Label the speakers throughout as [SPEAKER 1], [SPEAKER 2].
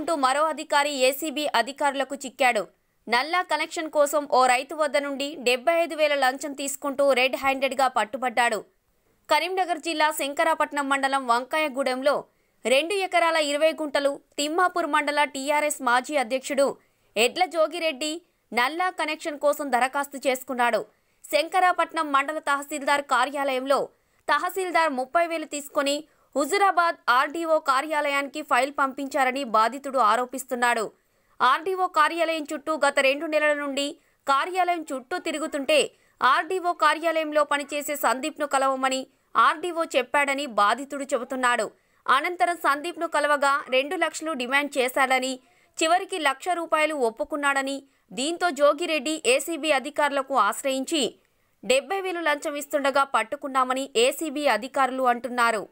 [SPEAKER 1] తీసుకుంటూ మరో అధికారి ఏసీబీ అధికారులకు చిక్కాడు నల్లా కనెక్షన్ కోసం ఓ రైతు వద్ద నుండి డెబ్బై ఐదు వేల లంచం తీసుకుంటూ రెడ్ హ్యాండెడ్గా పట్టుబడ్డాడు కరీంనగర్ జిల్లా శంకరాపట్నం మండలం వంకాయగూడెంలో రెండు ఎకరాల ఇరవై గుంటలు తిమ్మాపూర్ మండల టీఆర్ఎస్ మాజీ అధ్యక్షుడు ఎడ్ల జోగిరెడ్డి నల్లా కనెక్షన్ కోసం దరఖాస్తు చేసుకున్నాడు శంకరాపట్నం మండల తహసీల్దార్ కార్యాలయంలో తహసీల్దార్ ముప్పై వేలు తీసుకుని హుజురాబాద్ ఆర్డీఓ కార్యాలయానికి ఫైల్ పంపించారని బాధితుడు ఆరోపిస్తున్నాడు ఆర్డీఓ కార్యాలయం చుట్టూ గత రెండు నెలల నుండి కార్యాలయం చుట్టూ తిరుగుతుంటే ఆర్డీఓ కార్యాలయంలో పనిచేసే సందీప్ను కలవమని ఆర్డీఓ చెప్పాడని బాధితుడు చెబుతున్నాడు అనంతరం సందీప్ను కలవగా రెండు లక్షలు డిమాండ్ చేశాడని చివరికి లక్ష రూపాయలు ఒప్పుకున్నాడని దీంతో జోగిరెడ్డి ఏసీబీ అధికారులకు ఆశ్రయించి డెబ్బై వేలు లంచం ఇస్తుండగా పట్టుకున్నామని ఏసీబీ అధికారులు అంటున్నారు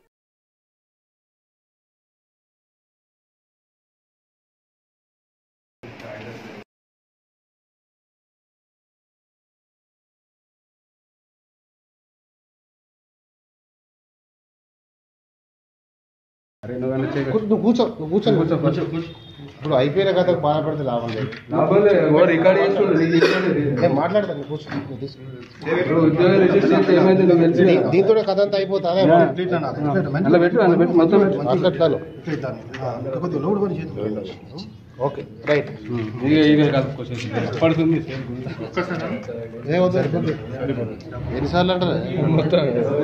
[SPEAKER 2] అరే నువ్వు అన్న చేయకు.
[SPEAKER 3] కూ- నువ్వు కూర్చో నువ్వు కూర్చో
[SPEAKER 2] కూర్చో, కూర్చో, కూర్చో.
[SPEAKER 3] ఇప్పుడు అయిపోయిన కథ బాధపడితే లాభం లేదు
[SPEAKER 2] లాభంలే, ఓ రికార్డ్ చేస్తుండు, నీకు ఇస్తాడు.
[SPEAKER 3] నేను మాట్లాడతాను నువ్వు కూర్చో నువ్వు తీసుకో.
[SPEAKER 2] ఇప్పుడు ఉద్యోగం రిజిస్టర్ చేస్తే ఏమైంది నువ్వు తెలుసు
[SPEAKER 3] దీ-
[SPEAKER 2] కదా.
[SPEAKER 3] దీంతో కథ అంతా అయిపోతుంది అదే
[SPEAKER 2] అలా పెట్టు అలా పెట్టు మొత్తం పెట్టు
[SPEAKER 3] మాట్లాడతాను ఓకే రైట్
[SPEAKER 2] ఇక ఇక కలుపుకోసేసి పడుతుంది
[SPEAKER 3] ఏమవుతుంది ఎన్నిసార్లు అంటారు
[SPEAKER 2] మొత్తం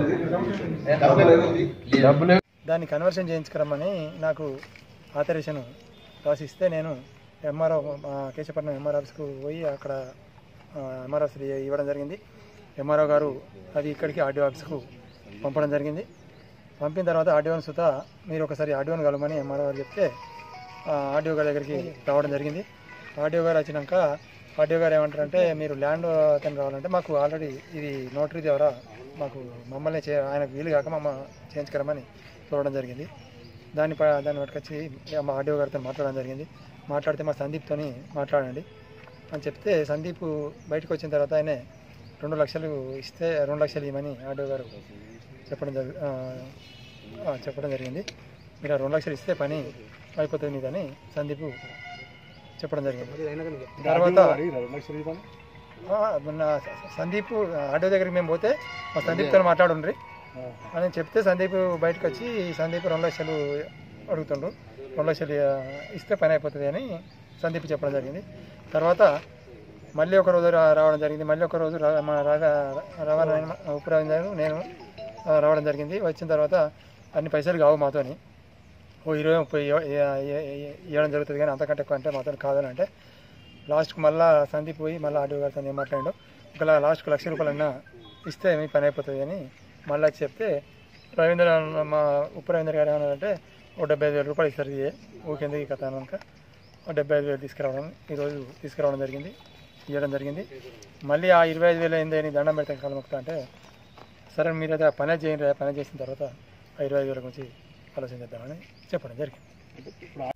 [SPEAKER 2] డబ్బులే
[SPEAKER 4] దాన్ని కన్వర్షన్ చేయించుకురమ్మని నాకు ఆథరైజేషన్ రాసిస్తే నేను ఎంఆర్ఓ కేశపట్నం ఎంఆర్ ఆఫీస్కు పోయి అక్కడ ఎంఆర్ ఆఫీస్ ఇవ్వడం జరిగింది ఎంఆర్ఓ గారు అది ఇక్కడికి ఆర్డీఓ ఆఫీస్కు పంపడం జరిగింది పంపిన తర్వాత ఆర్డీఓని సుత మీరు ఒకసారి ఆర్డీఓని కలవమని ఎంఆర్ఓ గారు చెప్తే ఆర్డీఓ గారి దగ్గరికి రావడం జరిగింది ఆర్డీఓ గారు వచ్చినాక ఆర్డీఓ గారు ఏమంటారంటే మీరు ల్యాండ్ అతను కావాలంటే మాకు ఆల్రెడీ ఇది నోటరీ ద్వారా మాకు మమ్మల్ని చే ఆయనకు వీలు కాక మమ్మ చేయించుకరమని చూడడం జరిగింది దాన్ని ప- దాన్ని పట్టుకొచ్చి మా ఆర్డీఓ గారితో మాట్లాడడం జరిగింది మాట్లాడితే మా సందీప్తోని మాట్లాడండి అని చెప్తే సందీప్ బయటకు వచ్చిన తర్వాత ఆయనే రెండు లక్షలు ఇస్తే రెండు లక్షలు ఇవ్వమని ఆర్డీఓ గారు చెప్పడం జరి ఆ, ఆ, చెప్పడం జరిగింది మీరు ఆ రెండు లక్షలు ఇస్తే పని అయిపోతుంది మీదని సందీప్ చెప్పడం జరిగింది తర్వాత ఆ, మొన్న సందీప్ ఆటో దగ్గరికి మేము పోతే మా సందీప్తో మాట్లాడుండ్రి అని చెప్తే సందీప్ బయటకు వచ్చి సందీప్ రెండు లక్షలు అడుగుతుండ్రు రెండు లక్షలు ఆ, ఇస్తే పని అయిపోతుంది అని సందీప్ చెప్పడం జరిగింది తర్వాత మళ్ళీ ఒక రోజు రా- రావడం జరిగింది మళ్ళీ ఒక రోజు రా- మా రాగా రవాణా ఉపరాజు నేను ఆ, రావడం జరిగింది వచ్చిన తర్వాత అన్ని పైసలు కావు మాతోని ఓ ఇరవై ముప్పై ఇవ్వ- ఇ- ఇ- ఇ- ఇవ్వడం జరుగుతుంది కానీ అంతకంటే ఎక్కువ అంటే మాతో కాదని అంటే లాస్ట్కి మళ్ళా సందీప్ పోయి మళ్ళీ ఆటో గారితో ఏం మాట్లాడాడు ఒకవేళ లాస్ట్కి లక్ష రూపాయలన్నా ఇస్తే మీ పని అయిపోతుంది అని మళ్ళీ వచ్చి చెప్తే రవీంద్ర మా ఉప్పు రవీంద్ర గారు ఏమన్నారంటే ఓ డెబ్బై ఐదు వేల రూపాయలు ఇస్తారు ఇది ఊకెందుకు ఈ కథ అనక ఓ డెబ్బై ఐదు వేలు తీసుకురావడం ఈరోజు తీసుకురావడం జరిగింది ఇవ్వడం జరిగింది మళ్ళీ ఆ ఇరవై ఐదు వేలు ఏంది అని దండం పెడతాం కాలం మొక్కుతా అంటే సరే మీరైతే ఆ పని చేయండి ఆ పని చేసిన తర్వాత ఆ ఇరవై ఐదు వేల గురించి ఆలోచన చేద్దామని చెప్పడం జరిగింది